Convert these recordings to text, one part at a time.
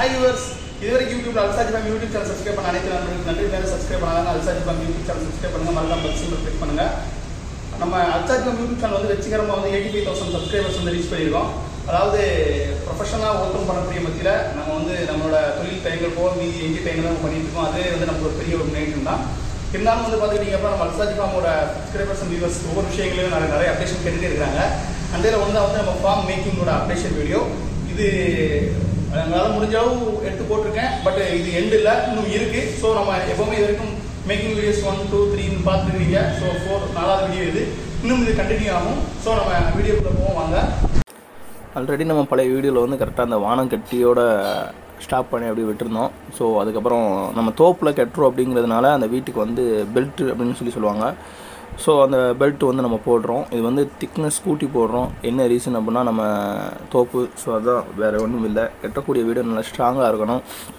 hi yours இதுவரைக்கும் யூடியூப்ல அல்சாஜி பேங்க் யூடியூப் சேனல் சப்ஸ்கிரைப் பண்ண அனைத்து நண்பர்களுக்கு நன்றி மேலே சப்ஸ்கிரைப் பண்ணாங்க அல்சாஜி பேங்க் யூடியூப் சேனல் சப்ஸ்கிரைப் பண்ணுங்க மறக்காம பெல் சிம்பிள் கிளிக் பண்ணுங்க நம்ம அல்சாஜி பேங்க் யூடியூப் சேனல் வந்து வெற்றிகரமாக வந்து எயிட்டி ஃபைவ் தௌசண்ட் சப்ஸ்கிரைபர்ஸ் வந்து ரீச் பண்ணியிருக்கோம் அதாவது ப்ரொஃபஷனலாக ஒர்க்கும் பண்ணக்கூடிய மத்தியில் நம்ம வந்து நம்மளோட தொழில் டைங்கள் போக மீதி எஞ்சி டைங்கள் நம்ம பண்ணிட்டு இருக்கோம் அதே வந்து நமக்கு ஒரு பெரிய ஒரு முன்னேற்றம் தான் இருந்தாலும் வந்து பார்த்துக்கிட்டீங்க அப்படின்னா நம்ம அல்சாஜி ஃபார்மோட சப்ஸ்கிரைபர்ஸ் அண்ட் வியூவர்ஸ் ஒவ்வொரு விஷயங்களையும் நிறைய நிறைய அப்டேஷன் கேட்டுட்டே இருக்காங்க அந்த இதில் வந்து வந்து நம்ம ஃபார்ம் மேக்கிங்கோட அப்டேஷன் வீடியோ இது எங்களால் முடிஞ்ச அளவு எடுத்து போட்டிருக்கேன் பட் இது எண்டு இல்லை இன்னும் இருக்கு ஸோ நம்ம எப்பவுமே இது வரைக்கும் மேக்கிங் வீடியோஸ் ஒன் டூ த்ரீன்னு பார்த்துருக்கீங்க ஸோ ஃபோர் நாலாவது வீடியோ இது இன்னும் இது கண்டினியூ ஆகும் ஸோ நம்ம வீடியோக்குள்ளே போவோம் வாங்க ஆல்ரெடி நம்ம பழைய வீடியோவில் வந்து கரெக்டாக அந்த வானம் கட்டியோட ஸ்டாப் பண்ணி அப்படி விட்டுருந்தோம் ஸோ அதுக்கப்புறம் நம்ம தோப்பில் கட்டுறோம் அப்படிங்கிறதுனால அந்த வீட்டுக்கு வந்து பெல்ட்டு அப்படின்னு சொல்லி சொல்லுவாங்க ஸோ அந்த பெல்ட் வந்து நம்ம போடுறோம் இது வந்து திக்னஸ் கூட்டி போடுறோம் என்ன ரீசன் அப்படின்னா நம்ம தோப்பு ஸோ அதுதான் வேறு ஒன்றும் இல்லை கட்டக்கூடிய வீடு நல்லா ஸ்ட்ராங்காக இருக்கணும்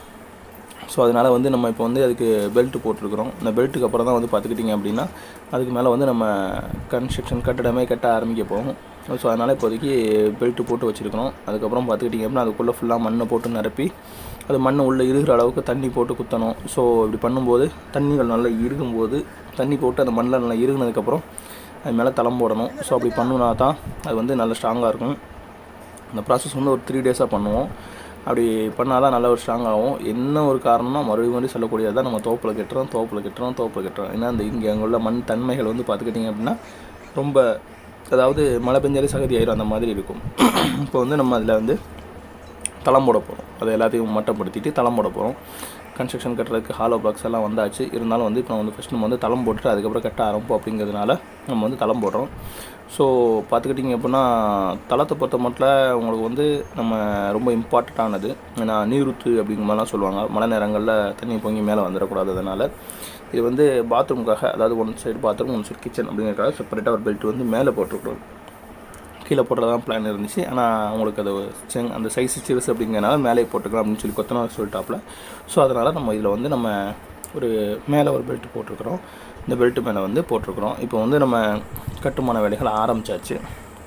ஸோ அதனால் வந்து நம்ம இப்போ வந்து அதுக்கு பெல்ட் போட்டிருக்கிறோம் இந்த பெல்ட்டுக்கு அப்புறம் தான் வந்து பார்த்துக்கிட்டிங்க அப்படின்னா அதுக்கு மேலே வந்து நம்ம கன்ஸ்ட்ரக்ஷன் கட்டடமே கட்ட ஆரம்பிக்க போகும் ஸோ அதனால் இப்போதைக்கு பெல்ட்டு போட்டு வச்சுருக்கிறோம் அதுக்கப்புறம் பார்த்துக்கிட்டிங்க அப்படின்னா அதுக்குள்ளே ஃபுல்லாக மண்ணை போட்டு நிரப்பி அது மண் உள்ளே இருக்கிற அளவுக்கு தண்ணி போட்டு குத்தணும் ஸோ இப்படி பண்ணும்போது தண்ணிகள் நல்லா இருக்கும்போது தண்ணி போட்டு அந்த மண்ணில் நல்லா இருகுனதுக்கப்புறம் அது மேலே தளம் போடணும் ஸோ அப்படி பண்ணுனா தான் அது வந்து நல்லா ஸ்ட்ராங்காக இருக்கும் அந்த ப்ராசஸ் வந்து ஒரு த்ரீ டேஸாக பண்ணுவோம் அப்படி பண்ணால் தான் நல்ல ஒரு ஸ்ட்ராங் ஆகும் என்ன ஒரு காரணம்னா மறுபடியும் மறுபடியும் சொல்லக்கூடியது தான் நம்ம தோப்பில் கட்டுறோம் தோப்பில் கட்டுறோம் தோப்பில் கட்டுறோம் ஏன்னா அந்த இங்கே அங்கே உள்ள மண் தன்மைகள் வந்து பார்த்துக்கிட்டிங்க அப்படின்னா ரொம்ப அதாவது மழை பெஞ்சாலே சகதி ஆயிரும் அந்த மாதிரி இருக்கும் இப்போ வந்து நம்ம அதில் வந்து தளம் போட போகிறோம் அதை எல்லாத்தையும் மட்டப்படுத்திட்டு தளம் போட போகிறோம் கன்ஸ்ட்ரக்ஷன் கட்டுறதுக்கு ஹாலோ பாக்ஸ் எல்லாம் வந்தாச்சு இருந்தாலும் வந்து இப்போ வந்து ஃபஸ்ட் நம்ம வந்து தளம் போட்டுட்டு அதுக்கப்புறம் கட்ட ஆரம்பிப்போம் அப்படிங்கிறதுனால நம்ம வந்து தளம் போடுறோம் ஸோ பார்த்துக்கிட்டிங்க அப்படின்னா தளத்தை பொறுத்த மட்டும் உங்களுக்கு வந்து நம்ம ரொம்ப இம்பார்ட்டண்ட்டானது ஏன்னா நீருத்து அப்படிங்கிற மாதிரிலாம் சொல்லுவாங்க மழை நேரங்களில் தண்ணி பொங்கி மேலே வந்துடக்கூடாது அதனால் இது வந்து பாத்ரூமுக்காக அதாவது one side bathroom one side kitchen அப்படிங்கிறதுக்காக செப்பரேட்டாக ஒரு பெல்ட் வந்து மேலே போட்டுருக்குறோம் கீழே போடுறதா பிளான் இருந்துச்சு ஆனால் உங்களுக்கு அது செங் அந்த சைஸ் சிறுசு அப்படிங்கிறனால மேலே போட்டுக்கலாம் அப்படின்னு சொல்லி கொத்தனார் சொல்லிட்டாப்புல ஸோ அதனால் நம்ம இதில் வந்து நம்ம ஒரு மேலே ஒரு பெல்ட் போட்டிருக்கிறோம் இந்த பெல்ட்டு மேலே வந்து போட்டிருக்கிறோம் இப்போ வந்து நம்ம கட்டுமான வேலைகள் ஆரம்பிச்சாச்சு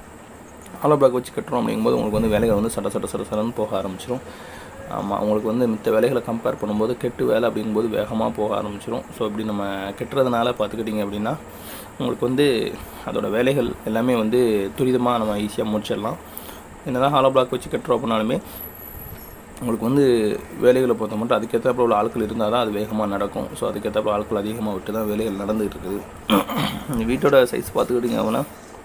ஆலோ பிளாக் வச்சு கட்டுறோம் அப்படிங்கும்போது உங்களுக்கு வந்து வேலைகள் வந்து சட சட சட சடன்னு போக ஆரம்பிச்சிடும் ஆமாம் உங்களுக்கு வந்து மித்த வேலைகளை கம்பேர் பண்ணும்போது கெட்டு வேலை அப்படிங்கும்போது வேகமாக போக ஆரம்பிச்சிடும் ஸோ இப்படி நம்ம கெட்டுறதுனால பார்த்துக்கிட்டிங்க அப்படின்னா உங்களுக்கு வந்து அதோட வேலைகள் எல்லாமே வந்து துரிதமாக நம்ம ஈஸியாக முடிச்சிடலாம் என்ன தான் ஹாலோ பிளாக் வச்சு கட்டுறோம் அப்படின்னாலுமே உங்களுக்கு வந்து வேலைகளை பொறுத்த மட்டும் அதுக்கேற்றாப்புல உள்ள ஆட்கள் இருந்தால் தான் அது வேகமாக நடக்கும் ஸோ அதுக்கேற்றாப்புல ஆட்கள் அதிகமாக விட்டு தான் வேலைகள் நடந்துகிட்டு இருக்குது இந்த வீட்டோட சைஸ் பார்த்துக்கிட்டிங்க அப்படின்னா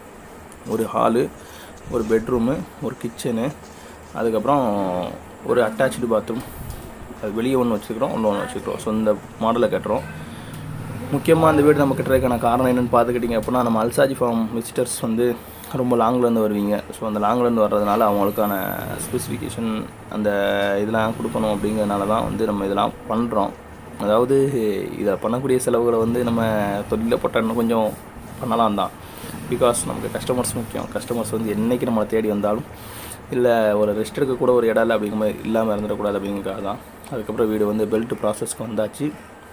ஒரு ஹாலு ஒரு பெட்ரூமு ஒரு கிச்சனு அதுக்கப்புறம் ஒரு அட்டாச்சு பாத்ரூம் அது வெளியே ஒன்று வச்சுக்கிறோம் ஒன்று ஒன்று வச்சுக்கிறோம் ஸோ இந்த மாடலை கட்டுறோம் முக்கியமாக அந்த வீடு நம்ம கட்டுறதுக்கான காரணம் என்னென்னு பார்த்துக்கிட்டிங்க அப்படின்னா நம்ம அல்சாஜி ஃபார்ம் விசிட்டர்ஸ் வந்து ரொம்ப லாங்லேருந்து வருவீங்க ஸோ அந்த லாங்லேருந்து வர்றதுனால அவங்களுக்கான ஸ்பெசிஃபிகேஷன் அந்த இதெல்லாம் கொடுக்கணும் அப்படிங்கிறதுனால தான் வந்து நம்ம இதெல்லாம் பண்ணுறோம் அதாவது இதை பண்ணக்கூடிய செலவுகளை வந்து நம்ம தொழிலில் போட்டால் இன்னும் கொஞ்சம் பண்ணலாம் தான் பிகாஸ் நமக்கு கஸ்டமர்ஸ் முக்கியம் கஸ்டமர்ஸ் வந்து என்றைக்கு நம்மளை தேடி வந்தாலும் இல்லை ஒரு ரெஸ்ட் எடுக்க கூட ஒரு இடம் இல்லை அப்படிங்கிற மாதிரி இல்லாமல் இருந்துடக்கூடாது அப்படிங்கிறதுக்காக தான் அதுக்கப்புறம் வீடு வந்து பெல்ட் ப்ராசஸ்க்கு வந்தாச்சு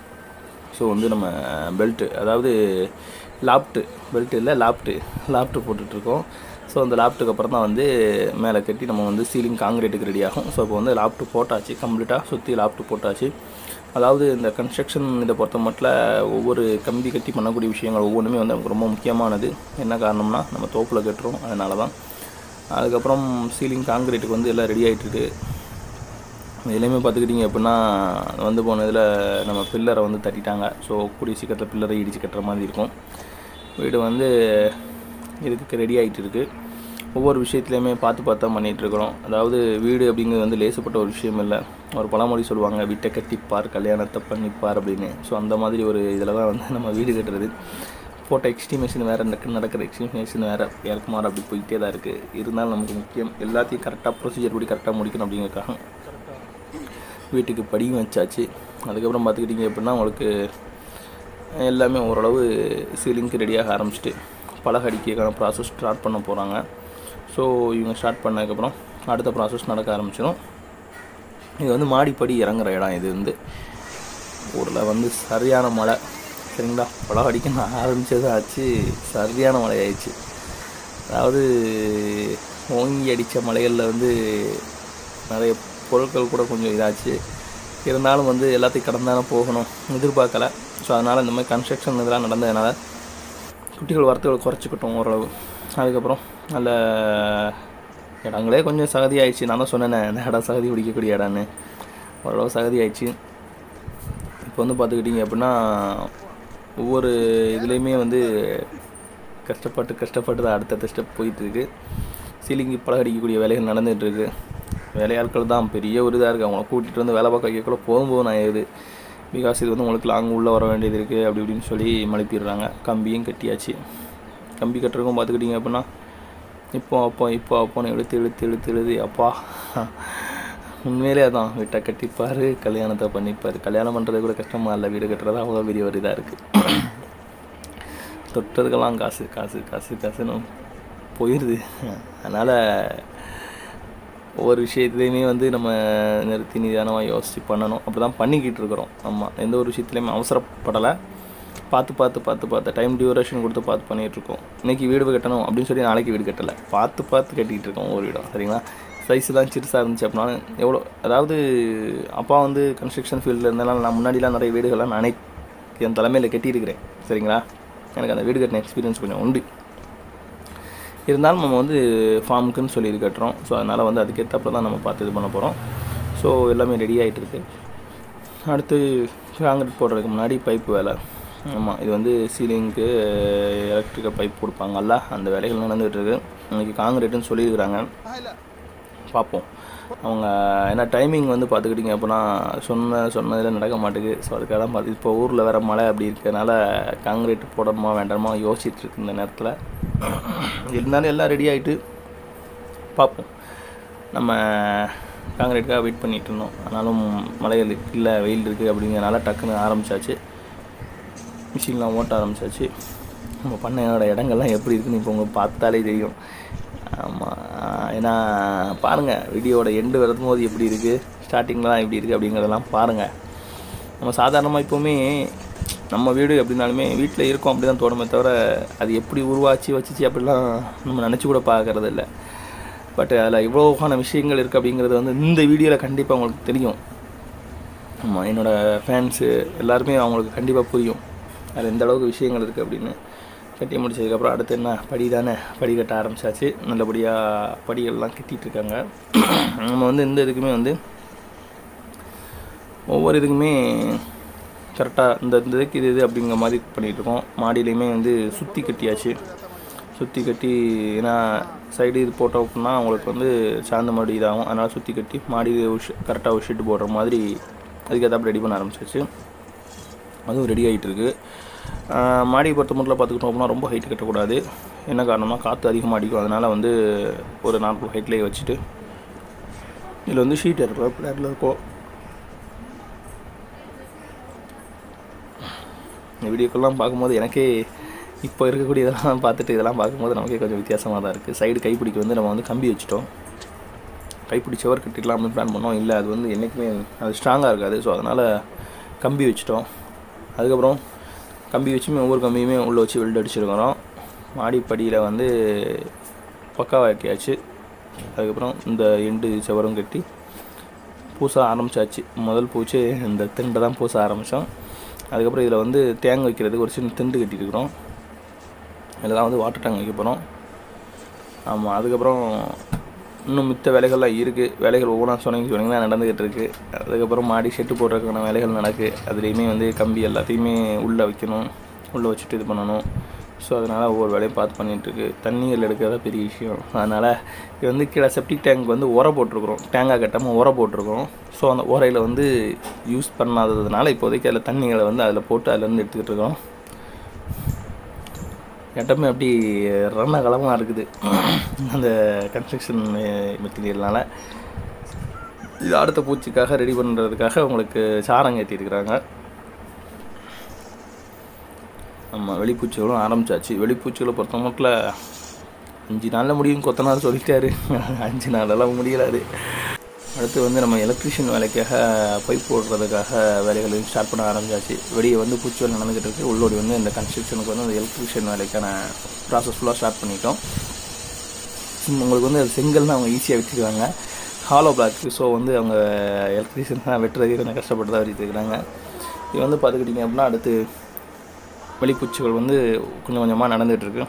ஸோ வந்து நம்ம பெல்ட்டு அதாவது லாப்ட்டு பெல்ட் இல்லை லாப்ட்டு லாப்ட்டு போட்டுட்ருக்கோம் ஸோ அந்த லாப்ட்டுக்கு அப்புறம் தான் வந்து மேலே கட்டி நம்ம வந்து சீலிங் காங்கிரீட்டுக்கு ரெடி ஆகும் ஸோ இப்போ வந்து லாப்ட்டு போட்டாச்சு கம்ப்ளீட்டாக சுற்றி லாப்ட்டு போட்டாச்சு அதாவது இந்த கன்ஸ்ட்ரக்ஷன் இதை பொறுத்த மட்டும் ஒவ்வொரு கம்பி கட்டி பண்ணக்கூடிய விஷயங்கள் ஒவ்வொன்றுமே வந்து நமக்கு ரொம்ப முக்கியமானது என்ன காரணம்னா நம்ம தோப்பில் கட்டுறோம் அதனால தான் அதுக்கப்புறம் சீலிங் காங்கிரீட்டுக்கு வந்து எல்லாம் ரெடி ஆகிட்டுருக்கு இதுலேயுமே பார்த்துக்கிட்டிங்க அப்படின்னா வந்து போன இதில் நம்ம பில்லரை வந்து தட்டிட்டாங்க ஸோ கூடிய சீக்கிரத்தில் பில்லரை இடித்து கட்டுற மாதிரி இருக்கும் வீடு வந்து இதுக்கு ரெடி ஆகிட்டு இருக்குது ஒவ்வொரு விஷயத்துலையுமே பார்த்து பார்த்து தான் பண்ணிகிட்ருக்குறோம் அதாவது வீடு அப்படிங்கிறது வந்து லேசப்பட்ட ஒரு விஷயம் இல்லை ஒரு பழமொழி சொல்லுவாங்க வீட்டை கட்டிப்பார் கல்யாணத்தை பண்ணிப்பார் அப்படின்னு ஸோ அந்த மாதிரி ஒரு இதில் தான் வந்து நம்ம வீடு கட்டுறது போட்ட எக்ஸ்டிமேஷன் வேறு நடக்கிற எக்ஸ்டிமேஷன் வேறு இறக்குமாறு அப்படி போயிட்டே தான் இருக்குது இருந்தாலும் நமக்கு முக்கியம் எல்லாத்தையும் கரெக்டாக ப்ரொசீஜர் படி கரெக்டாக முடிக்கணும் அப்படிங்கிறதுக்காக வீட்டுக்கு படியும் வச்சாச்சு அதுக்கப்புறம் பார்த்துக்கிட்டிங்க அப்படின்னா உங்களுக்கு எல்லாமே ஓரளவு சீலிங்க்கு ரெடியாக ஆரம்பிச்சிட்டு பலக அடிக்கிறதுக்கான ப்ராசஸ் ஸ்டார்ட் பண்ண போகிறாங்க ஸோ இவங்க ஸ்டார்ட் பண்ணதுக்கப்புறம் அடுத்த ப்ராசஸ் நடக்க ஆரம்பிச்சிடும் இது வந்து மாடிப்படி இறங்குற இடம் இது வந்து ஊரில் வந்து சரியான மழை சரிங்களா பலக அடிக்க நான் ஆரம்பித்தது ஆச்சு சரியான மழை ஆயிடுச்சு அதாவது ஓங்கி அடித்த மலைகளில் வந்து நிறைய பொருட்கள் கூட கொஞ்சம் இதாச்சு இருந்தாலும் வந்து எல்லாத்தையும் கடந்தாலும் போகணும் எதிர்பார்க்கல ஸோ அதனால் இந்த மாதிரி கன்ஸ்ட்ரக்ஷன் இதெல்லாம் நடந்ததுனால குட்டிகள் வரத்துகளை குறைச்சிக்கிட்டோம் ஓரளவு அதுக்கப்புறம் நல்ல இடங்களே கொஞ்சம் சகதி ஆயிடுச்சு நான் தான் சொன்னேனே இந்த இடம் சகதி பிடிக்கக்கூடிய இடம்னு ஓரளவு சகதி ஆயிடுச்சு இப்போ வந்து பார்த்துக்கிட்டிங்க அப்படின்னா ஒவ்வொரு இதுலேயுமே வந்து கஷ்டப்பட்டு கஷ்டப்பட்டு தான் அடுத்தடுத்த ஸ்டெப் போயிட்டுருக்கு சீலிங்கு பழகடிக்கக்கூடிய வேலைகள் நடந்துகிட்டு இருக்கு வேலையாட்கள் தான் பெரிய ஒரு இதாக இருக்குது அவங்கள கூட்டிகிட்டு வந்து வேலை பார்க்க வைக்கக்கூட போதும் போதும் ஆயிடுது பிகாஸ் இது வந்து உங்களுக்கு லாங் உள்ளே வர வேண்டியது இருக்குது அப்படி இப்படின்னு சொல்லி மழுப்பிடுறாங்க கம்பியும் கட்டியாச்சு கம்பி கட்டுறதுக்கும் பார்த்துக்கிட்டிங்க அப்படின்னா இப்போ அப்போ இப்போ அப்போன்னு இழுத்து இழுத்து இழுத்து இழுத்து அப்பா உண்மையிலே அதான் வீட்டை கட்டிப்பார் கல்யாணத்தை பண்ணிப்பார் கல்யாணம் பண்ணுறது கூட கஷ்டமாக இல்லை வீடு கட்டுறது அவ்வளோ பெரிய ஒரு இதாக இருக்குது தொட்டதுக்கெல்லாம் காசு காசு காசு காசுன்னு போயிடுது அதனால் ஒவ்வொரு விஷயத்துலையுமே வந்து நம்ம நிறுத்தி நிதானமாக யோசித்து பண்ணணும் அப்படி தான் பண்ணிக்கிட்டு இருக்கிறோம் ஆமாம் எந்த ஒரு விஷயத்துலையுமே அவசரப்படலை பார்த்து பார்த்து பார்த்து பார்த்து டைம் டியூரேஷன் கொடுத்து பார்த்து பண்ணிகிட்ருக்கோம் இன்றைக்கி வீடு கட்டணும் அப்படின்னு சொல்லி நாளைக்கு வீடு கட்டலை பார்த்து பார்த்து கட்டிக்கிட்டு இருக்கோம் ஒரு இடம் சரிங்களா சைஸ் தான் சிறுசாக இருந்துச்சு அப்படின்னா எவ்வளோ அதாவது அப்பா வந்து கன்ஸ்ட்ரக்ஷன் ஃபீல்டில் இருந்தாலும் நான் முன்னாடிலாம் நிறைய வீடுகள்லாம் நானே என் தலைமையில் கட்டியிருக்கிறேன் சரிங்களா எனக்கு அந்த வீடு கட்டின எக்ஸ்பீரியன்ஸ் கொஞ்சம் உண்டு இருந்தாலும் நம்ம வந்து ஃபார்முக்குன்னு சொல்லி இது கட்டுறோம் ஸோ அதனால் வந்து அதுக்கேற்றப்ப தான் நம்ம பார்த்து இது பண்ண போகிறோம் ஸோ எல்லாமே ரெடி ஆகிட்டு இருக்கு அடுத்து காங்கிரீட் போடுறதுக்கு முன்னாடி பைப்பு வேலை ஆமாம் இது வந்து சீலிங்க்கு எலக்ட்ரிக்கல் பைப் கொடுப்பாங்கல்ல அந்த வேலைகள் நடந்துகிட்டு இருக்கு இன்னைக்கு காங்கிரீட்டுன்னு சொல்லியிருக்கிறாங்க பார்ப்போம் அவங்க ஏன்னா டைமிங் வந்து பார்த்துக்கிட்டிங்க அப்படின்னா சொன்ன சொன்னதில் நடக்க மாட்டேங்குது ஸோ அதுக்காக தான் பார்த்து இப்போ ஊரில் வேறு மழை அப்படி இருக்கனால காங்கிரீட் போடணுமா வேண்டாமா யோசிச்சுட்டு இருக்கு இந்த நேரத்தில் இருந்தாலும் எல்லாம் ரெடி ஆகிட்டு பார்ப்போம் நம்ம காங்கிரீட்டுக்காக வெயிட் பண்ணிகிட்டு இருந்தோம் ஆனாலும் மழைகள் இல்லை வெயில் இருக்குது அப்படிங்கிறனால டக்குன்னு ஆரம்பிச்சாச்சு மிஷின்லாம் ஓட்ட ஆரம்பிச்சாச்சு நம்ம பண்ணையோட இடங்கள்லாம் எப்படி இருக்குன்னு இப்போ உங்களுக்கு பார்த்தாலே தெரியும் ஆமாம் ஏன்னா பாருங்கள் வீடியோட எண்டு வரும்போது எப்படி இருக்குது ஸ்டார்டிங்லாம் எப்படி இருக்குது அப்படிங்கிறதெல்லாம் பாருங்கள் நம்ம சாதாரணமாக இப்போவுமே நம்ம வீடு எப்படினாலுமே வீட்டில் இருக்கோம் அப்படி தான் தோணுமே தவிர அது எப்படி உருவாச்சு வச்சுச்சு அப்படிலாம் நம்ம நினச்சி கூட பார்க்கறது இல்லை பட் அதில் இவ்வளோவான விஷயங்கள் இருக்குது அப்படிங்கிறது வந்து இந்த வீடியோவில் கண்டிப்பாக உங்களுக்கு தெரியும் ஆமாம் என்னோடய ஃபேன்ஸு எல்லாருமே அவங்களுக்கு கண்டிப்பாக புரியும் அதில் எந்த அளவுக்கு விஷயங்கள் இருக்குது அப்படின்னு கட்டி முடிச்சதுக்கப்புறம் அடுத்து என்ன படி தானே படி கட்ட ஆரம்பிச்சாச்சு நல்லபடியாக படிகள்லாம் கட்டிகிட்டு இருக்காங்க நம்ம வந்து இந்த இதுக்குமே வந்து ஒவ்வொரு இதுக்குமே கரெக்டாக இந்த இந்த இதுக்கு இது இது அப்படிங்கிற மாதிரி பண்ணிகிட்டு இருக்கோம் மாடியிலையுமே வந்து சுற்றி கட்டியாச்சு சுற்றி கட்டி ஏன்னா சைடு இது போட்டோம் அப்படின்னா அவங்களுக்கு வந்து சார்ந்த மாடி இதாகும் அதனால் சுற்றி கட்டி மாடி கரெக்டாக ஒரு ஷெட்டு போடுற மாதிரி அதுக்கேற்றாப்புல ரெடி பண்ண ஆரம்பிச்சாச்சு அதுவும் ரெடி ஆகிட்டு இருக்கு மாடியை பொறுத்த மட்டும் பார்த்துக்கிட்டோம் அப்படின்னா ரொம்ப ஹைட் கட்டக்கூடாது என்ன காரணம்னா காற்று அதிகமாக அடிக்கும் அதனால் வந்து ஒரு நாற்பது ஹைட்லேயே வச்சுட்டு இதில் வந்து ஷீட் இருக்கிற பிளாட்டில் இருக்கும் இந்த வீடியோக்கெல்லாம் பார்க்கும்போது எனக்கே இப்போ இருக்கக்கூடிய இதெல்லாம் பார்த்துட்டு இதெல்லாம் பார்க்கும்போது நமக்கே கொஞ்சம் வித்தியாசமாக தான் இருக்குது சைடு கைப்பிடிக்கு வந்து நம்ம வந்து கம்பி வச்சுட்டோம் கைப்பிடி செவர் கட்டிக்கலாம் அப்படின்னு பிளான் பண்ணோம் இல்லை அது வந்து என்றைக்குமே அது ஸ்ட்ராங்காக இருக்காது ஸோ அதனால் கம்பி வச்சுட்டோம் அதுக்கப்புறம் கம்பி வச்சுமே ஒவ்வொரு கம்பியுமே உள்ளே வச்சு வெல்ட் அடிச்சிருக்கிறோம் மாடிப்படியில் வந்து பக்கா வைக்கியாச்சு அதுக்கப்புறம் இந்த எண்டு செவரும் கட்டி பூச ஆரம்பிச்சாச்சு முதல் பூச்சி இந்த திண்டை தான் பூச ஆரம்பித்தோம் அதுக்கப்புறம் இதில் வந்து தேங்க வைக்கிறதுக்கு ஒரு சின்ன திண்டு கட்டியிருக்கிறோம் இதில் தான் வந்து வாட்டர் டேங்க் வைக்க போகிறோம் ஆமாம் அதுக்கப்புறம் இன்னும் மித்த வேலைகள்லாம் இருக்குது வேலைகள் ஒவ்வொன்றா சொன்னீங்க சொன்னீங்கன்னா நடந்துக்கிட்டு இருக்குது அதுக்கப்புறம் மாடி ஷெட்டு போடுறதுக்கான வேலைகள் நடக்குது அதுலேயுமே வந்து கம்பி எல்லாத்தையுமே உள்ளே வைக்கணும் உள்ளே வச்சுட்டு இது பண்ணணும் ஸோ அதனால் ஒவ்வொரு வேலையும் பார்த்து பண்ணிகிட்ருக்கு தண்ணீர் எடுக்கிறதா பெரிய விஷயம் அதனால் இது வந்து கீழே செப்டிக் டேங்க் வந்து உரம் போட்டிருக்கிறோம் தேங்காய் கட்டாமல் உரம் போட்டிருக்கிறோம் ஸோ அந்த உரையில் வந்து யூஸ் பண்ணாததுனால இப்போதைக்கு அதில் தண்ணிகளை வந்து அதில் போட்டு அதிலேருந்து எடுத்துக்கிட்டு இருக்கோம் இடமே அப்படி ரணகலமாக இருக்குது அந்த கன்ஸ்ட்ரக்ஷன் மெட்டீரியல்னால் இது அடுத்த பூச்சிக்காக ரெடி பண்ணுறதுக்காக உங்களுக்கு சாரம் ஏற்றிருக்கிறாங்க ஆமாம் வெளிப்பூச்சிகளும் ஆரம்பிச்சாச்சு வெளிப்பூச்சிகளை பொறுத்த மட்டும் அஞ்சு நாளில் முடியும் கொத்தனார் சொல்லிட்டாரு அஞ்சு நாளெல்லாம் முடியலாது அடுத்து வந்து நம்ம எலக்ட்ரிஷியன் வேலைக்காக பைப் போடுறதுக்காக வேலைகளையும் ஸ்டார்ட் பண்ண ஆரம்பிச்சாச்சு வெளியே வந்து பூச்சி வேலை நடந்துகிட்டு இருக்கு உள்ளோடி வந்து இந்த கன்ஸ்ட்ரக்ஷனுக்கு வந்து அந்த எலக்ட்ரிஷியன் வேலைக்கான ப்ராசஸ் ஃபுல்லாக ஸ்டார்ட் பண்ணிட்டோம் உங்களுக்கு வந்து அது செங்கல்னு அவங்க ஈஸியாக வச்சுருக்காங்க ஹாலோ பிளாக் ஸோ வந்து அவங்க எலக்ட்ரிஷியன் தான் வெட்டுறதுக்கு கொஞ்சம் கஷ்டப்பட்டு தான் வெட்டிட்டு இருக்கிறாங்க இது வந்து பார்த்துக்கிட்டிங்க அப்படின்னா அடுத்து வெளிப்பூச்சிகள் வந்து கொஞ்சம் கொஞ்சமாக நடந்துகிட்ருக்கு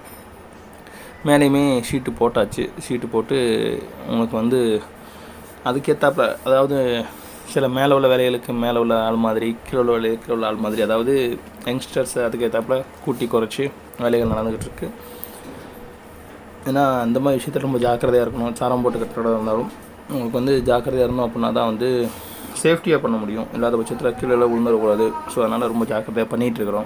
மேலேயுமே ஷீட்டு போட்டாச்சு ஷீட்டு போட்டு உங்களுக்கு வந்து அதுக்கேற்றாப்புல அதாவது சில மேலே உள்ள வேலைகளுக்கு மேலே உள்ள ஆள் மாதிரி கீழே உள்ள வேலைகளுக்கு கீழே உள்ள ஆள் மாதிரி அதாவது யங்ஸ்டர்ஸ் அதுக்கேற்றாப்புல கூட்டி குறைச்சி வேலைகள் நடந்துக்கிட்டு இருக்கு ஏன்னா இந்த மாதிரி விஷயத்தில் ரொம்ப ஜாக்கிரதையாக இருக்கணும் சாரம் போட்டு கட்டுறதா இருந்தாலும் உங்களுக்கு வந்து ஜாக்கிரதையாக இருந்தோம் அப்படின்னா தான் வந்து சேஃப்டியாக பண்ண முடியும் இல்லாத பட்சத்தில் கீழே எல்லாம் விழுந்துடக்கூடாது ஸோ அதனால் ரொம்ப ஜாக்கிரதையாக பண்ணிகிட்டு இருக்கிறோம்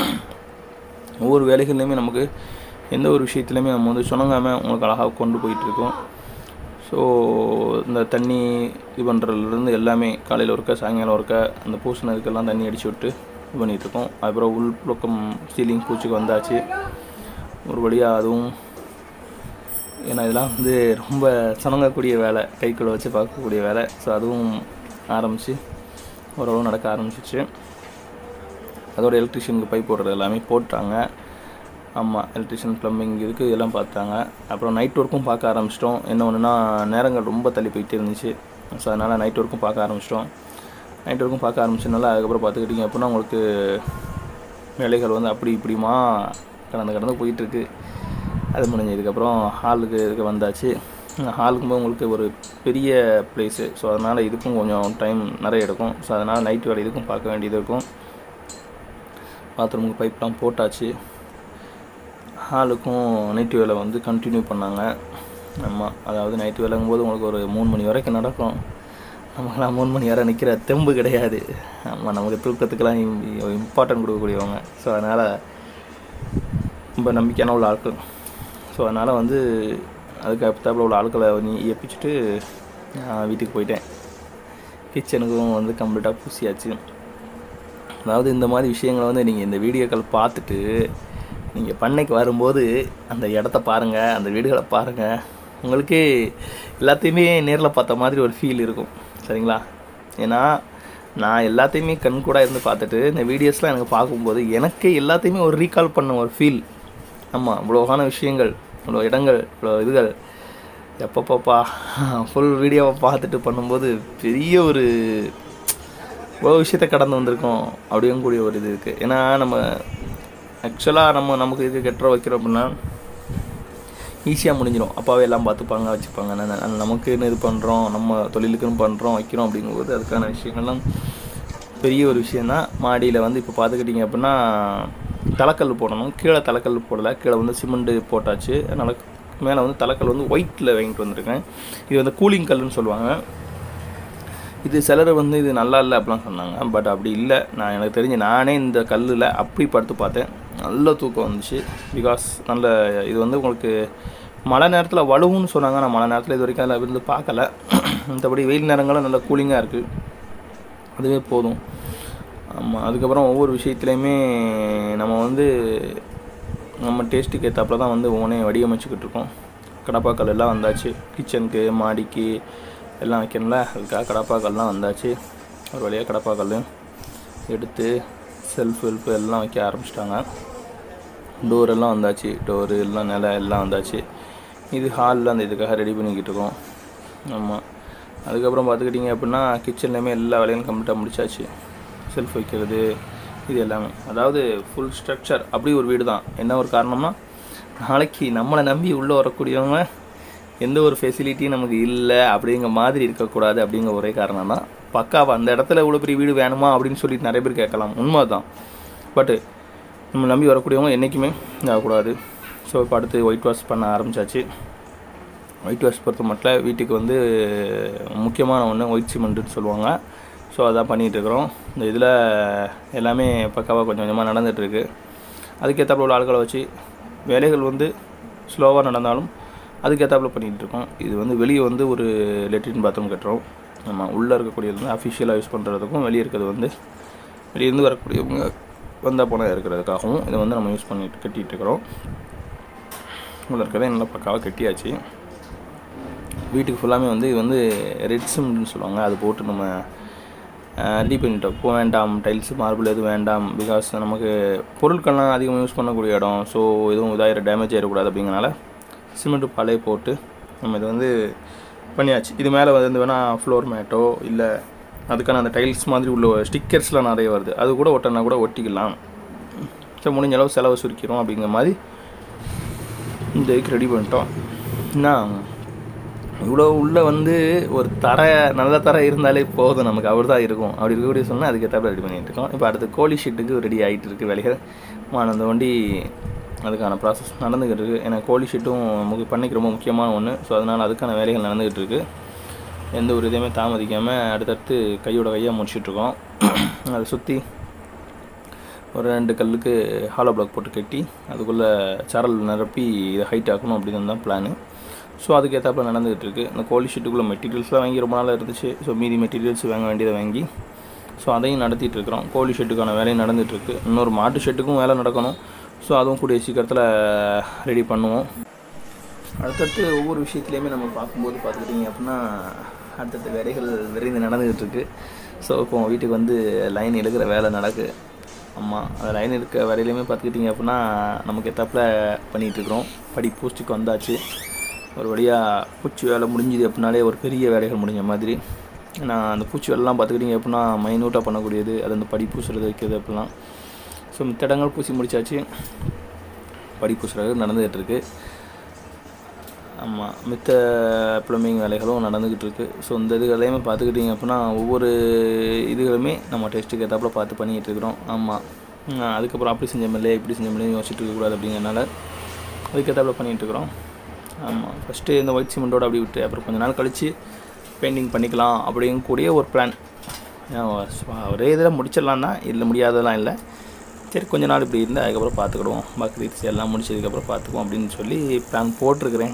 ஒவ்வொரு வேலைகள்லையுமே நமக்கு எந்த ஒரு விஷயத்துலையுமே நம்ம வந்து சுணங்காமல் உங்களுக்கு அழகாக கொண்டு போயிட்டுருக்கோம் ஸோ இந்த தண்ணி இது பண்ணுறதுலேருந்து எல்லாமே காலையில் ஒருக்க சாயங்காலம் ஒருக்க அந்த பூசினதுக்கெல்லாம் தண்ணி அடிச்சு விட்டு இது பண்ணிகிட்ருக்கோம் அப்புறம் உள் பக்கம் சீலிங் பூச்சிக்கு வந்தாச்சு ஒரு வழியாக அதுவும் ஏன்னா இதெல்லாம் வந்து ரொம்ப சணங்கக்கூடிய வேலை கைக்குள்ள வச்சு பார்க்கக்கூடிய வேலை ஸோ அதுவும் ஆரம்பித்து ஓரளவு நடக்க ஆரம்பிச்சிச்சு அதோட எலக்ட்ரிஷியனுக்கு பைப் போடுறது எல்லாமே போட்டாங்க ஆமாம் எலக்ட்ரிஷியன் ப்ளம்பிங் இதுக்கு இதெல்லாம் பார்த்தாங்க அப்புறம் நைட் ஒர்க்கும் பார்க்க ஆரம்பிச்சிட்டோம் என்ன ஒன்றுனா நேரங்கள் ரொம்ப தள்ளி போயிட்டே இருந்துச்சு ஸோ அதனால் நைட் ஒர்க்கும் பார்க்க ஆரம்பிச்சிட்டோம் நைட் ஒர்க்கும் பார்க்க ஆரம்பிச்சதுனால அதுக்கப்புறம் பார்த்துக்கிட்டிங்க அப்படின்னா உங்களுக்கு வேலைகள் வந்து அப்படி இப்படிமா கடந்து கடந்து போயிட்டுருக்கு அது முடிஞ்சதுக்கப்புறம் ஹாலுக்கு இதுக்கு வந்தாச்சு ஹாலுக்கும் போது உங்களுக்கு ஒரு பெரிய ப்ளேஸு ஸோ அதனால் இதுக்கும் கொஞ்சம் டைம் நிறைய எடுக்கும் ஸோ அதனால் நைட் வேலை இதுக்கும் பார்க்க வேண்டியது இருக்கும் பாத்ரூமுக்கு பைப்லாம் போட்டாச்சு ஹாலுக்கும் நைட்டு வேலை வந்து கண்டினியூ பண்ணாங்க ஆமாம் அதாவது நைட்டு வேலைங்கும் போது உங்களுக்கு ஒரு மூணு மணி வரைக்கும் நடக்கும் நமக்கெல்லாம் மூணு மணி வரை நிற்கிற தெம்பு கிடையாது ஆமாம் நமக்கு தூக்கத்துக்கெல்லாம் இம்பார்ட்டன்ட் கொடுக்கக்கூடியவங்க ஸோ அதனால் ரொம்ப நம்பிக்கையான உள்ள ஆட்கள் ஸோ அதனால் வந்து அதுக்கு அப்பத்தாப்பில் உள்ள ஆட்களை நீ எப்பிச்சுட்டு நான் வீட்டுக்கு போயிட்டேன் கிச்சனுக்கும் வந்து கம்ப்ளீட்டாக பூசியாச்சு அதாவது இந்த மாதிரி விஷயங்களை வந்து நீங்கள் இந்த வீடியோக்கள் பார்த்துட்டு நீங்கள் பண்ணைக்கு வரும்போது அந்த இடத்த பாருங்கள் அந்த வீடுகளை பாருங்கள் உங்களுக்கே எல்லாத்தையுமே நேரில் பார்த்த மாதிரி ஒரு ஃபீல் இருக்கும் சரிங்களா ஏன்னா நான் எல்லாத்தையுமே கண் கூட இருந்து பார்த்துட்டு இந்த வீடியோஸ்லாம் எனக்கு பார்க்கும்போது எனக்கே எல்லாத்தையுமே ஒரு ரீகால் பண்ண ஒரு ஃபீல் ஆமாம் இவ்வளோகான விஷயங்கள் இவ்வளோ இடங்கள் இவ்வளோ இதுகள் எப்பப்பப்பா ஃபுல் வீடியோவை பார்த்துட்டு பண்ணும்போது பெரிய ஒரு இவ்வளோ விஷயத்த கடந்து வந்திருக்கோம் அப்படிங்கக்கூடிய ஒரு இது இருக்குது ஏன்னா நம்ம ஆக்சுவலாக நம்ம நமக்கு இது கெட்டுற வைக்கிறோம் அப்படின்னா ஈஸியாக முடிஞ்சிடும் அப்பாவே எல்லாம் பார்த்துப்பாங்க வச்சுப்பாங்க ந- ந- நமக்குன்னு இது பண்ணுறோம் நம்ம தொழிலுக்குன்னு பண்ணுறோம் வைக்கிறோம் அப்படிங்கும்போது அதுக்கான விஷயங்கள்லாம் பெரிய ஒரு விஷயந்தான் மாடியில் வந்து இப்போ பார்த்துக்கிட்டிங்க அப்படின்னா தலைக்கல் போடணும் கீழே தலைக்கல் போடலை கீழே வந்து சிமெண்ட்டு போட்டாச்சு அதனால் மேலே வந்து தலைக்கல் வந்து ஒயிட்டில் வாங்கிட்டு வந்திருக்கேன் இது வந்து கூலிங் கல்லுன்னு சொல்லுவாங்க இது சிலர் வந்து இது நல்லா இல்லை அப்படிலாம் சொன்னாங்க பட் அப்படி இல்லை நான் எனக்கு தெரிஞ்சு நானே இந்த கல்லில் அப்படி படுத்து பார்த்தேன் நல்ல தூக்கம் வந்துச்சு பிகாஸ் நல்ல இது வந்து உங்களுக்கு மழை நேரத்தில் வலுவுன்னு சொன்னாங்க நான் மழை நேரத்தில் இது வரைக்கும் அதில் இருந்து பார்க்கல மற்றபடி வெயில் நேரங்களும் நல்ல கூலிங்காக இருக்குது அதுவே போதும் ஆமாம் அதுக்கப்புறம் ஒவ்வொரு விஷயத்துலையுமே நம்ம வந்து நம்ம டேஸ்ட்டுக்கு ஏற்றாப்புல தான் வந்து ஒவ்வொன்றையும் வடிவமைச்சுக்கிட்டு இருக்கோம் கடப்பாக்கல் எல்லாம் வந்தாச்சு கிச்சனுக்கு மாடிக்கு எல்லாம் வைக்கணும்ல அதுக்காக கடப்பாக்கல்லாம் வந்தாச்சு ஒரு வழியாக கடப்பாக்கல் எடுத்து செல்ஃப் வெல்ஃப் எல்லாம் வைக்க ஆரம்பிச்சிட்டாங்க டோர் எல்லாம் வந்தாச்சு டோரு எல்லாம் நிலை எல்லாம் வந்தாச்சு இது ஹாலில் அந்த இதுக்காக ரெடி பண்ணிக்கிட்டு இருக்கோம் ஆமாம் அதுக்கப்புறம் பார்த்துக்கிட்டிங்க அப்படின்னா கிச்சன்லேயுமே எல்லா வேலையும் கம்ப்ளீட்டாக முடிச்சாச்சு செல்ஃப் வைக்கிறது இது எல்லாமே அதாவது ஃபுல் ஸ்ட்ரக்சர் அப்படி ஒரு வீடு தான் என்ன ஒரு காரணம்னா நாளைக்கு நம்மளை நம்பி உள்ளே வரக்கூடியவங்க எந்த ஒரு ஃபெசிலிட்டியும் நமக்கு இல்லை அப்படிங்கிற மாதிரி இருக்கக்கூடாது அப்படிங்கிற ஒரே காரணம் தான் பக்காவா அந்த இடத்துல இவ்வளோ பெரிய வீடு வேணுமா அப்படின்னு சொல்லிட்டு நிறைய பேர் கேட்கலாம் உண்மை தான் பட்டு நம்ம நம்பி வரக்கூடியவங்க என்றைக்குமே இதாகக்கூடாது ஸோ இப்போ அடுத்து ஒயிட் வாஷ் பண்ண ஆரம்பிச்சாச்சு ஒயிட் வாஷ் பொறுத்த மட்டும் வீட்டுக்கு வந்து முக்கியமான ஒன்று ஒயிட் சிமெண்ட்டுன்னு சொல்லுவாங்க ஸோ அதான் பண்ணிகிட்டு இருக்கிறோம் இந்த இதில் எல்லாமே பக்காவாக கொஞ்சம் கொஞ்சமாக நடந்துகிட்ருக்கு அதுக்கேற்றாப்புல உள்ள ஆட்களை வச்சு வேலைகள் வந்து ஸ்லோவாக நடந்தாலும் அதுக்கேற்றாப்புல பண்ணிகிட்டு இருக்கோம் இது வந்து வெளியே வந்து ஒரு லெட்ரின் பாத்ரூம் கட்டுறோம் நம்ம உள்ளே இருக்கக்கூடியது வந்து அஃபிஷியலாக யூஸ் பண்ணுறதுக்கும் வெளியே இருக்கிறது வந்து வெளியேருந்து வரக்கூடியவங்க வந்தால் போனால் இருக்கிறதுக்காகவும் இதை வந்து நம்ம யூஸ் பண்ணிட்டு கட்டிகிட்டு இருக்கிறோம் உள்ள இருக்கிறத நல்லா பக்காவாக கட்டியாச்சு வீட்டுக்கு ஃபுல்லாமே வந்து இது வந்து ரெட் சிமெண்ட்னு சொல்லுவாங்க அது போட்டு நம்ம ரெடி பண்ணிட்டோம் இப்போ வேண்டாம் டைல்ஸ் மார்பிள் எதுவும் வேண்டாம் பிகாஸ் நமக்கு பொருட்கள்லாம் அதிகமாக யூஸ் பண்ணக்கூடிய இடம் ஸோ எதுவும் இதாகிற டேமேஜ் ஆகிடக்கூடாது அப்படிங்கிறனால சிமெண்ட் பாலே போட்டு நம்ம இதை வந்து பண்ணியாச்சு இது மேலே வந்து வேணால் ஃப்ளோர் மேட்டோ இல்லை அதுக்கான அந்த டைல்ஸ் மாதிரி உள்ள ஸ்டிக்கர்ஸ்லாம் நிறைய வருது அது கூட ஒட்டினா கூட ஒட்டிக்கலாம் ஸோ முடிஞ்ச அளவு செலவு சுருக்கிறோம் அப்படிங்கிற மாதிரி இந்த இதுக்கு ரெடி பண்ணிட்டோம் என்ன இவ்வளோ உள்ளே வந்து ஒரு தரை நல்ல தரை இருந்தாலே போதும் நமக்கு அவர் தான் இருக்கும் அப்படி இருக்கக்கூடிய சொன்னால் அதுக்கேற்றாப்புல ரெடி பண்ணிட்டு இருக்கோம் இப்போ அடுத்து கோழி ஷீட்டுக்கு ரெடி ஆகிட்டு இருக்கு வேலைகள் மா அந்த வண்டி அதுக்கான ப்ராசஸ் நடந்துக்கிட்டு இருக்குது ஏன்னா கோழி ஷீட்டும் நமக்கு பண்ணிக்கு ரொம்ப முக்கியமான ஒன்று ஸோ அதனால் அதுக்கான வேலைகள் நடந்துக்கிட்டு இருக்குது எந்த ஒரு இதையுமே தாமதிக்காமல் அடுத்தடுத்து கையோட கையாக முடிச்சிட்ருக்கோம் அதை சுற்றி ஒரு ரெண்டு கல்லுக்கு ஹாலோ பிளாக் போட்டு கட்டி அதுக்குள்ளே சரல் நிரப்பி இதை ஹைட் ஆக்கணும் அப்படின்னு தான் பிளானு ஸோ அதுக்கு ஏற்றாப்புல நடந்துகிட்டு இருக்கு இந்த கோழி ஷீட்டுக்குள்ளே மெட்டீரியல்ஸ்லாம் வாங்கி ரொம்ப நாளாக இருந்துச்சு ஸோ மீதி மெட்டீரியல்ஸ் வாங்க வேண்டியதை வாங்கி ஸோ அதையும் நடத்திட்டு இருக்கிறோம் கோழி ஷெட்டுக்கான வேலையும் நடந்துட்டு இருக்கு இன்னொரு மாட்டு ஷெட்டுக்கும் வேலை நடக்கணும் ஸோ அதுவும் கூடிய சீக்கிரத்தில் ரெடி பண்ணுவோம் அடுத்தடுத்து ஒவ்வொரு விஷயத்துலையுமே நம்ம பார்க்கும்போது பார்த்துக்கிட்டிங்க அப்படின்னா அடுத்தடுத்த வேலைகள் விரைந்து நடந்துகிட்டு இருக்கு ஸோ இப்போ வீட்டுக்கு வந்து லைன் எடுக்கிற வேலை நடக்கு ஆமாம் அந்த லைன் இருக்க வேலையிலையுமே பார்த்துக்கிட்டிங்க அப்படின்னா நமக்கு எத்தாப்பில் பண்ணிகிட்ருக்குறோம் படி பூஸ்டிக்கு வந்தாச்சு ஒரு வழியாக பூச்சி வேலை முடிஞ்சுது அப்படின்னாலே ஒரு பெரிய வேலைகள் முடிஞ்ச மாதிரி நான் அந்த பூச்சி வேலைலாம் பார்த்துக்கிட்டிங்க அப்படின்னா மைனூட்டாக பண்ணக்கூடியது அது அந்த படி பூசுறது வைக்கிறது அப்படிலாம் ஸோ மித்த இடங்கள் பூசி முடிச்சாச்சு படி பூசுறது நடந்துகிட்டு இருக்கு ஆமாம் மித்த ப்ளம்பிங் வேலைகளும் நடந்துக்கிட்டு இருக்கு ஸோ இந்த இதுகளையுமே பார்த்துக்கிட்டிங்க அப்படின்னா ஒவ்வொரு இதுகளுமே நம்ம டெஸ்ட்டுக்கு ஏற்றாப்புல பார்த்து பண்ணிக்கிட்டு இருக்கிறோம் ஆமாம் ஆஹ் அதுக்கப்புறம் அப்படி செஞ்ச மாதிரியே இப்படி செஞ்ச மாதிரியே யோசிச்சுட்டு இருக்கக்கூடாது அப்படிங்கிறனால அதுக்கேற்றாப்புல பண்ணிகிட்டு இருக்கிறோம் ஆமாம் ஃபஸ்ட்டு இந்த ஒயிட் சிமெண்ட்டோட அப்படி விட்டு அப்புறம் கொஞ்ச நாள் கழித்து பெயிண்டிங் பண்ணிக்கலாம் அப்படிங்கக்கூடிய ஒரு பிளான் ஒரே இதில் முடிச்சிடலாம் தான் இல்லை முடியாததெல்லாம் இல்லை சரி கொஞ்ச நாள் இப்படி இருந்தால் அதுக்கப்புறம் பார்த்துக்கிடுவோம் பக்ரீத் எல்லாம் முடிச்சதுக்கப்புறம் பார்த்துக்குவோம் அப்படின்னு சொல்லி பிளான் போட்டிருக்கிறேன்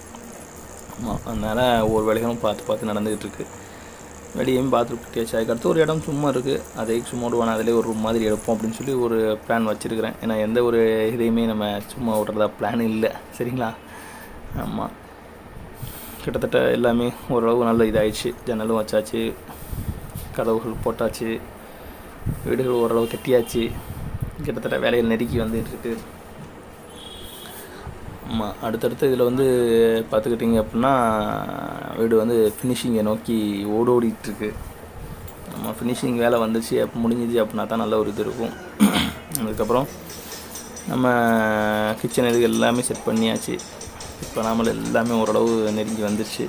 ஆமாம் அதனால் ஒவ்வொரு வேலைகளும் பார்த்து பார்த்து நடந்துக்கிட்டு இருக்கு வெளியேயும் பாத்ரூம் கட்டியாச்சு அதுக்கடுத்து ஒரு இடம் சும்மா இருக்குது அதை சும்மா விடுவான அதிலே ஒரு ரூம் மாதிரி எடுப்போம் அப்படின்னு சொல்லி ஒரு பிளான் வச்சுருக்கிறேன் ஏன்னா எந்த ஒரு இதையுமே நம்ம சும்மா விட்றதா பிளான் இல்லை சரிங்களா ஆமாம் கிட்டத்தட்ட எல்லாமே ஓரளவு நல்ல இதாகிடுச்சு ஜன்னலும் வச்சாச்சு கதவுகள் போட்டாச்சு வீடுகள் ஓரளவு கட்டியாச்சு கிட்டத்தட்ட வேலைகள் நெருக்கி வந்துட்டு இருக்கு ஆமாம் அடுத்தடுத்து இதில் வந்து பார்த்துக்கிட்டிங்க அப்படின்னா வீடு வந்து ஃபினிஷிங்கை நோக்கி ஓடோடிட்டுருக்கு நம்ம ஃபினிஷிங் வேலை வந்துச்சு அப்போ முடிஞ்சிச்சு அப்படின்னா தான் நல்ல ஒரு இது இருக்கும் அதுக்கப்புறம் நம்ம கிச்சன் இது எல்லாமே செட் பண்ணியாச்சு இப்போ நாமல் எல்லாமே ஓரளவு நெருங்கி வந்துருச்சு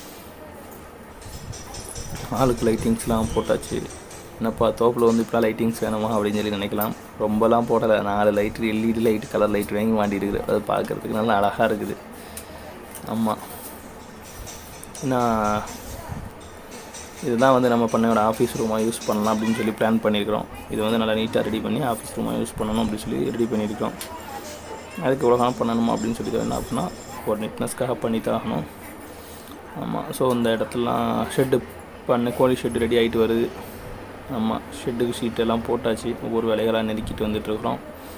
ஆளுக்கு லைட்டிங்ஸ்லாம் போட்டாச்சு என்னப்பா தோப்பில் வந்து இப்போலாம் லைட்டிங்ஸ் வேணுமா அப்படின்னு சொல்லி நினைக்கலாம் ரொம்பலாம் போடலை நாலு light LED light colour light வாங்கி மாட்டிருக்குது அது பார்க்குறதுக்கு நல்லா அழகாக இருக்குது ஆமாம் நான் இதுதான் வந்து நம்ம பண்ணையோட ஆஃபீஸ் ரூமாக யூஸ் பண்ணலாம் அப்படின்னு சொல்லி பிளான் பண்ணியிருக்கிறோம் இது வந்து நல்லா நீட்டாக ரெடி பண்ணி ஆஃபீஸ் ரூமாக யூஸ் பண்ணணும் அப்படின்னு சொல்லி ரெடி பண்ணியிருக்கோம் அதுக்கு எவ்வளோ காலம் பண்ணணுமா அப்படின்னு சொல்லி என்ன அப்படின்னா ஒரு நீட்னஸ்க்காக பண்ணி ஆகணும் ஆமாம் ஸோ இந்த இடத்துலலாம் ஷெட்டு பண்ண கோழி ஷெட்டு ரெடி ஆகிட்டு வருது ஆமாம் ஷெட்டுக்கு ஷீட் எல்லாம் போட்டாச்சு ஒவ்வொரு வேலைகளாக நெருக்கிட்டு வந்துட்டுருக்குறோம்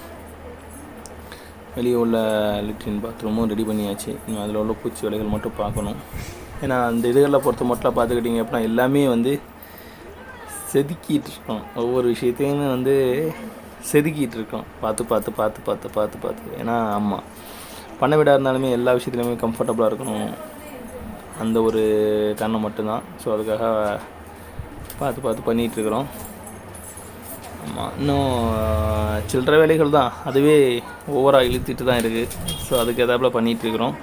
வெளியே உள்ள லிட்ரின் பாத்ரூமும் ரெடி பண்ணியாச்சு இன்னும் அதில் உள்ள பூச்சி வேலைகள் மட்டும் பார்க்கணும் ஏன்னா அந்த இதுகளில் பொறுத்த மட்டும் பார்த்துக்கிட்டிங்க அப்படின்னா எல்லாமே வந்து செதுக்கிட்டு இருக்கோம் ஒவ்வொரு விஷயத்தையுமே வந்து செதுக்கிட்டு இருக்கோம் பார்த்து பார்த்து பார்த்து பார்த்து பார்த்து பார்த்து ஏன்னா ஆமாம் பண்ண வீடாக இருந்தாலுமே எல்லா விஷயத்துலையுமே கம்ஃபர்டபுளாக இருக்கணும் அந்த ஒரு காரணம் மட்டும்தான் ஸோ அதுக்காக பார்த்து பார்த்து பண்ணிகிட்ருக்குறோம் ஆமாம் இன்னும் சில்லற வேலைகள் தான் அதுவே ஓவராக இழுத்துட்டு தான் இருக்குது ஸோ அதுக்கு எதாப்புல பண்ணிகிட்ருக்குறோம்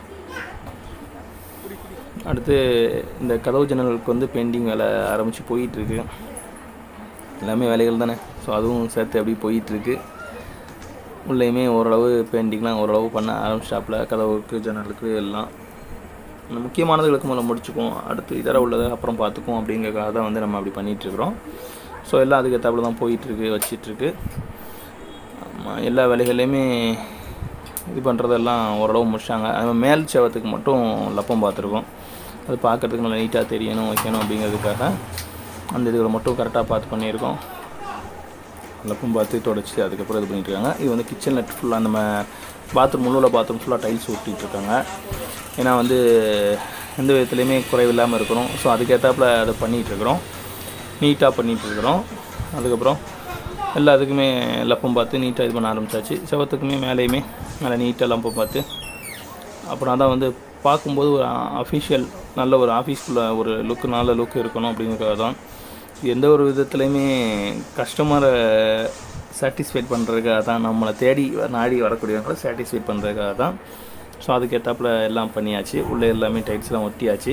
அடுத்து இந்த கதவு ஜன்னலுக்கு வந்து பெயிண்டிங் வேலை ஆரம்பித்து போயிட்டுருக்கு எல்லாமே வேலைகள் தானே ஸோ அதுவும் சேர்த்து அப்படி போயிட்டுருக்கு உள்ளேயுமே ஓரளவு பெயிண்டிங்லாம் ஓரளவு பண்ண ஆரம்பிச்சாப்புல கதவுக்கு ஜன்னலுக்கு எல்லாம் இந்த முக்கியமானதுகளுக்கு முதல்ல முடிச்சுக்குவோம் அடுத்து இதர உள்ளதை அப்புறம் பார்த்துக்குவோம் அப்படிங்கிறதுக்காக தான் வந்து நம்ம அப்படி பண்ணிகிட்ருக்குறோம் ஸோ எல்லாம் அதுக்கு ஏற்றாப்புல தான் போயிட்டுருக்கு வச்சிட்ருக்கு ஆமாம் எல்லா வேலைகள்லையுமே இது பண்ணுறதெல்லாம் ஓரளவு முடிச்சாங்க அது மேல் செவத்துக்கு மட்டும் லப்பம் பார்த்துருக்கோம் அது பார்க்குறதுக்கு நல்லா நீட்டாக தெரியணும் வைக்கணும் அப்படிங்கிறதுக்காக அந்த இதுகளை மட்டும் கரெக்டாக பார்த்து பண்ணியிருக்கோம் லப்பம் பார்த்து தொடச்சி அதுக்கப்புறம் இது பண்ணிட்டு இருக்காங்க இது வந்து கிச்சனில் ஃபுல்லாக நம்ம பாத்ரூம் உள்ள பாத்ரூம் ஃபுல்லாக டைல்ஸ் ஒட்டிகிட்டு இருக்காங்க ஏன்னா வந்து எந்த விதத்துலையுமே குறைவில்லாமல் இருக்கணும் ஸோ அதுக்கேற்றாப்புல அதை பண்ணிகிட்டு இருக்கிறோம் நீட்டாக பண்ணிகிட்டு இருக்கிறோம் அதுக்கப்புறம் எல்லாத்துக்குமே லப்பம் பார்த்து நீட்டாக இது பண்ண ஆரம்பிச்சாச்சு செவத்துக்குமே மேலேயுமே நல்லா நீட்டாக லப்பம் பார்த்து அப்புறம் தான் வந்து பார்க்கும்போது ஒரு அஃபிஷியல் நல்ல ஒரு ஆஃபீஸ்க்குள்ள ஒரு லுக்கு நல்ல லுக் இருக்கணும் அப்படிங்கிறதுக்காக தான் எந்த ஒரு விதத்துலையுமே கஸ்டமரை சாட்டிஸ்ஃபைட் பண்ணுறதுக்காக தான் நம்மளை தேடி நாடி வரக்கூடியவங்களை சாட்டிஸ்ஃபைட் பண்ணுறதுக்காக தான் ஸோ அதுக்கேற்றாப்புல எல்லாம் பண்ணியாச்சு உள்ளே எல்லாமே டைட்ஸ்லாம் ஒட்டியாச்சு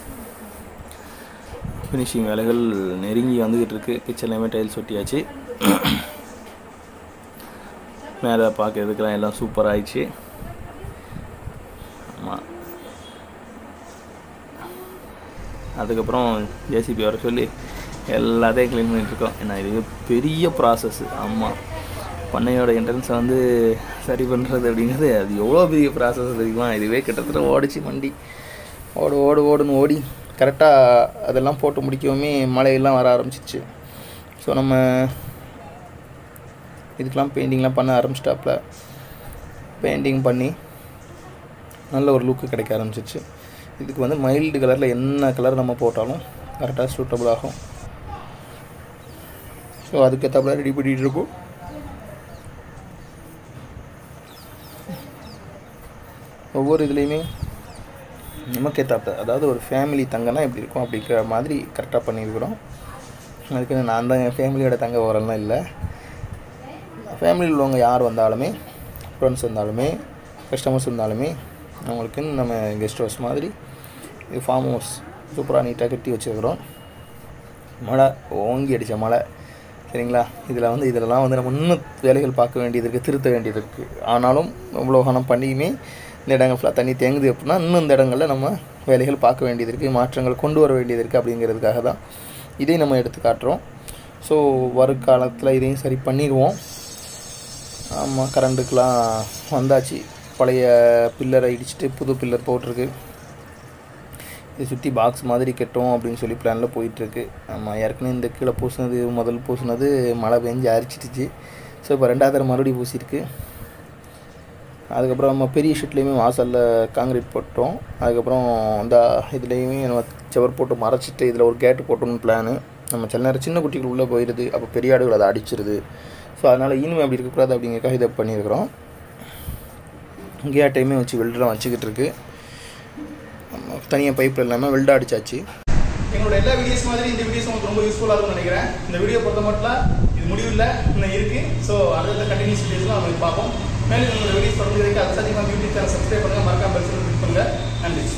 ஃபினிஷிங் வேலைகள் நெருங்கி வந்துக்கிட்டு இருக்கு கிச்சன்லேயுமே டைல்ஸ் ஒட்டியாச்சு மேலே பார்க்கறதுக்கெல்லாம் எல்லாம் சூப்பர் ஆயிடுச்சு ஆமாம் அதுக்கப்புறம் ஜேசிபி வர சொல்லி எல்லாத்தையும் க்ளீன் பண்ணிகிட்ருக்கோம் ஏன்னா இது பெரிய ப்ராசஸ் ஆமாம் பண்ணையோட என்ட்ரன்ஸை வந்து சரி பண்ணுறது அப்படிங்கிறது அது எவ்வளோ பெரிய ப்ராசஸ் தெரியுமா இதுவே கிட்டத்தட்ட ஓடிச்சு வண்டி ஓடு ஓடு ஓடுன்னு ஓடி கரெக்டாக அதெல்லாம் போட்டு முடிக்கவுமே மழையெல்லாம் வர ஆரம்பிச்சிச்சு ஸோ நம்ம இதுக்கெலாம் பெயிண்டிங்லாம் பண்ண ஆரம்பிச்சிட்டாப்புல பெயிண்டிங் பண்ணி நல்ல ஒரு லுக்கு கிடைக்க ஆரம்பிச்சிச்சு இதுக்கு வந்து மைல்டு கலரில் என்ன கலர் நம்ம போட்டாலும் கரெக்டாக சூட்டபுள் ஆகும் ஸோ அதுக்கேற்றாப்புல ரெடி பண்ணிகிட்டு இருக்கோம் ஒவ்வொரு இதுலேயுமே நமக்கேற்றாப்புல அதாவது ஒரு ஃபேமிலி தங்கன்னா எப்படி இருக்கும் அப்படிங்கிற மாதிரி கரெக்டாக பண்ணியிருக்கிறோம் அதுக்கு நான் தான் என் ஃபேமிலியோட தங்க ஓரெல்லாம் இல்லை ஃபேமிலியில் உள்ளவங்க யார் வந்தாலுமே ஃப்ரெண்ட்ஸ் வந்தாலுமே கஸ்டமர்ஸ் வந்தாலுமே அவங்களுக்கு நம்ம கெஸ்ட் ஹவுஸ் மாதிரி இது ஃபார்ம் ஹவுஸ் சூப்பராக நீட்டாக கட்டி வச்சுருக்குறோம் மழை ஓங்கி அடித்த மழை சரிங்களா இதில் வந்து இதிலலாம் வந்து நம்ம இன்னும் வேலைகள் பார்க்க வேண்டியது இருக்குது திருத்த வேண்டியது இருக்குது ஆனாலும் இவ்வளோ கணம் பண்ணியுமே இந்த இடங்கள் ஃபுல்லாக தண்ணி தேங்குது அப்படின்னா இன்னும் இந்த இடங்களில் நம்ம வேலைகள் பார்க்க வேண்டியது இருக்குது மாற்றங்கள் கொண்டு வர வேண்டியது இருக்குது அப்படிங்கிறதுக்காக தான் இதையும் நம்ம எடுத்து காட்டுறோம் ஸோ வருங்காலத்தில் இதையும் சரி பண்ணிடுவோம் ஆமாம் கரண்ட்டுக்கெலாம் வந்தாச்சு பழைய பில்லரை இடிச்சிட்டு புது பில்லர் போட்டிருக்கு இது சுற்றி பாக்ஸ் மாதிரி கட்டும் அப்படின்னு சொல்லி பிளானில் போயிட்டுருக்கு ஆமாம் ஏற்கனவே இந்த கீழே பூசினது முதல் பூசினது மழை பெஞ்சு அரிச்சிடுச்சு ஸோ இப்போ ரெண்டாவது தடவை மறுபடியும் பூசிருக்கு அதுக்கப்புறம் நம்ம பெரிய ஷீட்லேயுமே வாசலில் காங்கிரீட் போட்டோம் அதுக்கப்புறம் இந்த இதுலேயுமே நம்ம செவர் போட்டு மறைச்சிட்டு இதில் ஒரு கேட்டு போட்டோம்னு பிளானு நம்ம சில நேரம் சின்ன குட்டிகள் உள்ளே போயிடுது அப்போ பெரிய ஆடுகள் அதை அடிச்சிருது ஸோ அதனால் இனிமே அப்படி இருக்கக்கூடாது அப்படிங்கிறக்காக இதை பண்ணியிருக்கிறோம் கேட்டையுமே வச்சு வெல்டெலாம் வச்சுக்கிட்டு இருக்கு தனியாக பைப்பில் இல்லாமல் வெல்டாக அடிச்சாச்சு எங்களோட எல்லா வீடியோஸ் மாதிரி இந்த வீடியோஸ் உங்களுக்கு ரொம்ப யூஸ்ஃபுல்லாக இருக்கும்னு நினைக்கிறேன் இந்த வீடியோ பொறுத்த மட்டும் இது முடிவில் இன்னும் இருக்கு ஸோ அடுத்த கண்டினியூஸ் வீடியோஸ்லாம் நம்ம பார்ப்போம் மேலும் உங்களோட வீடியோஸ் தொடர்ந்து இருக்கு அது சத்தியமாக யூடியூப் சேனல் சப்ஸ்கிரைப் பண்ணுங்க மறக்காம பெல் சிம்பிள் பண்ணுங்க நன்றி